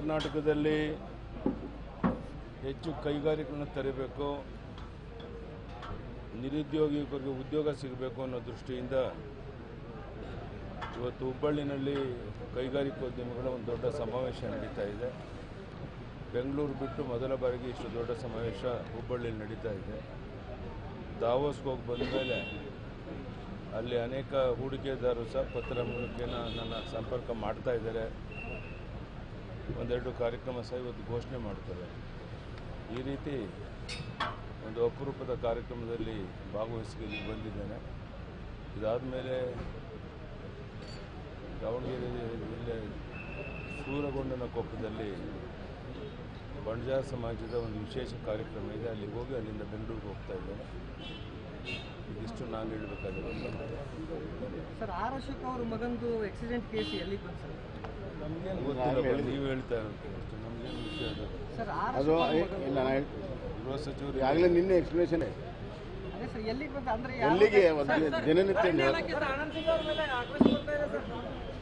ಕರ್ನಾಟಕದಲ್ಲಿ ಹೆಚ್ಚು ಕೈಗಾರಿಕೆಗಳನ್ನ ತರಬೇಕು ನಿರುದ್ಯೋಗಿ ಯುವಕರಿಗೆ ಉದ್ಯೋಗ ಸಿಗಬೇಕು ಅನ್ನೋ ದೃಷ್ಟಿಯಿಂದ ಇವತ್ತು ಹುಬ್ಬಳ್ಳಿನಲ್ಲಿ ಕೈಗಾರಿಕೋದ್ಯಮಿಗಳ ಒಂದು ದೊಡ್ಡ ಸಮಾವೇಶ ನಡೀತಾ ಇದೆ ಬೆಂಗಳೂರು ಬಿಟ್ಟು ಮೊದಲ ಬಾರಿಗೆ ಇಷ್ಟು ದೊಡ್ಡ ಸಮಾವೇಶ ಹುಬ್ಬಳ್ಳಿಯಲ್ಲಿ ನಡೀತಾ ಇದೆ ದಾವೋಸ್ಗೆ ಹೋಗಿ ಬಂದ ಮೇಲೆ ಅಲ್ಲಿ ಅನೇಕ ಹೂಡಿಕೆದಾರರು ಸಹ ಪತ್ರ ಮೂಲಕ ನನ್ನ ಸಂಪರ್ಕ ಮಾಡ್ತಾ ಇದ್ದಾರೆ ಒಂದೆರಡು ಕಾರ್ಯಕ್ರಮ ಸಹ ಇವತ್ತು ಘೋಷಣೆ ಮಾಡ್ತಾರೆ ಈ ರೀತಿ ಒಂದು ಅಪರೂಪದ ಕಾರ್ಯಕ್ರಮದಲ್ಲಿ ಭಾಗವಹಿಸಿ ಇಲ್ಲಿ ಬಂದಿದ್ದೇನೆ ಇದಾದ ಮೇಲೆ ದಾವಣಗೆರೆ ಜಿಲ್ಲೆ ಸೂರಗೊಂಡನ ಕೊಪ್ಪದಲ್ಲಿ ಬಂಜಾರ ಸಮಾಜದ ಒಂದು ವಿಶೇಷ ಕಾರ್ಯಕ್ರಮ ಇದೆ ಅಲ್ಲಿಗೆ ಹೋಗಿ ಅಲ್ಲಿಂದ ಬೆಂಗಳೂರಿಗೆ ಹೋಗ್ತಾ ಇದ್ದೇನೆ ಇದಿಷ್ಟು ನಾನು ಹೇಳಬೇಕಾದ್ರೆ ಸರ್ ಆರ್ ಅಶೋಕ್ ಅವ್ರ ಮಗಂದು ಆಕ್ಸಿಡೆಂಟ್ ಕೇಸ್ ಎಲ್ಲಿಗೆ ಬಂತು ಸರ್ ನಮಗೇನು ಗೊತ್ತಿಲ್ಲ ನೀವು ಹೇಳ್ತಾ ಇರೋದು ಅಷ್ಟೇ ನಮಗೇನು ವಿಷಯ ಅದು ಸರ್ ಆರ್ ಅದು ಅಶೋಕ್ ಅವ್ರ ಇಲ್ಲ ಮಗಂದು- ನಾ ಗೃಹ ಸಚಿವರು ಆಗಲೇ ನಿನ್ನೆ ಎಕ್ಸ್ಪ್ಲೇಷನ್ ಅದೇ ಸರ್ ಎಲ್ಲಿಗೆ ಬಂತು ಅಂದ್ರೆ ಯಾವ- ಎಲ್ಲಿಗೆ ಒಂದು ದಿನನಿತ್ಯ ಸರ್, ಆನಂದ್ ಸಿಂಗ್ ಅವ್ರ ಮೇಲೆ ಆಕ್ರೋಶ ಬರ್ತಾ ಇದೆ ಸರ್